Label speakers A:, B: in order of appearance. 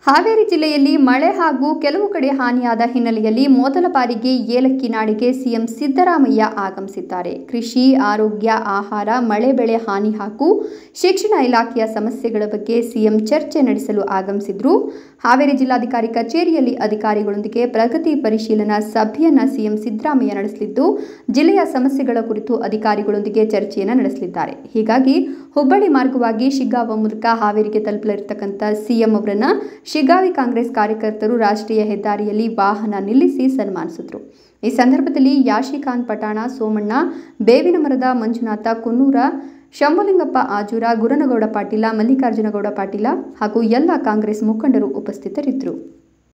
A: ಹಾವೇರಿ ಜಿಲ್ಲೆಯಲ್ಲಿ ಮಳೆ ಹಾಗೂ ಕೆಲವು ಕಡೆ ಹಾನಿಯಾದ ಹಿನ್ನೆಲೆಯಲ್ಲಿ ಮೊದಲ ಬಾರಿಗೆ ಏಲಕ್ಕಿ ನಾಡಿಗೆ ಸಿಎಂ ಸಿದ್ದರಾಮಯ್ಯ ಆಗಮಿಸಿದ್ದಾರೆ ಕೃಷಿ ಆರೋಗ್ಯ ಆಹಾರ ಮಳೆ ಬೆಳೆ ಹಾನಿ ಹಾಗೂ ಶಿಕ್ಷಣ ಇಲಾಖೆಯ ಸಮಸ್ಯೆಗಳ ಬಗ್ಗೆ ಸಿಎಂ ಚರ್ಚೆ ನಡೆಸಲು ಆಗಮಿಸಿದ್ರು ಹಾವೇರಿ ಜಿಲ್ಲಾಧಿಕಾರಿ ಕಚೇರಿಯಲ್ಲಿ ಅಧಿಕಾರಿಗಳೊಂದಿಗೆ ಪ್ರಗತಿ ಪರಿಶೀಲನಾ ಸಭೆಯನ್ನ ಸಿಎಂ ಸಿದ್ದರಾಮಯ್ಯ ನಡೆಸಲಿದ್ದು ಜಿಲ್ಲೆಯ ಸಮಸ್ಯೆಗಳ ಕುರಿತು ಅಧಿಕಾರಿಗಳೊಂದಿಗೆ ಚರ್ಚೆಯನ್ನು ನಡೆಸಲಿದ್ದಾರೆ ಹೀಗಾಗಿ ಹುಬ್ಬಳ್ಳಿ ಮಾರ್ಗವಾಗಿ ಶಿಗ್ಗಾಂವ ಮೂಲಕ ಹಾವೇರಿಗೆ ತಲುಪಲಿರ್ತಕ್ಕಂಥ ಸಿಎಂ ಅವರನ್ನ ಶಿಗ್ಗಾವಿ ಕಾಂಗ್ರೆಸ್ ಕಾರ್ಯಕರ್ತರು ರಾಷ್ಟ್ರೀಯ ಹೆದ್ದಾರಿಯಲ್ಲಿ ವಾಹನ ನಿಲ್ಲಿಸಿ ಸನ್ಮಾನಿಸಿದ್ರು ಈ ಸಂದರ್ಭದಲ್ಲಿ ಯಾಶಿಖಾನ್ ಪಟಾಣ ಸೋಮಣ್ಣ ಬೇವಿನ ಮರದ ಮಂಜುನಾಥ ಕುನ್ನೂರ ಶಂಭುಲಿಂಗಪ್ಪ ಆಜೂರ ಗುರನಗೌಡ ಪಾಟೀಲ ಮಲ್ಲಿಕಾರ್ಜುನಗೌಡ ಪಾಟೀಲ ಹಾಗೂ ಎಲ್ಲ ಕಾಂಗ್ರೆಸ್ ಮುಖಂಡರು ಉಪಸ್ಥಿತರಿದ್ದರು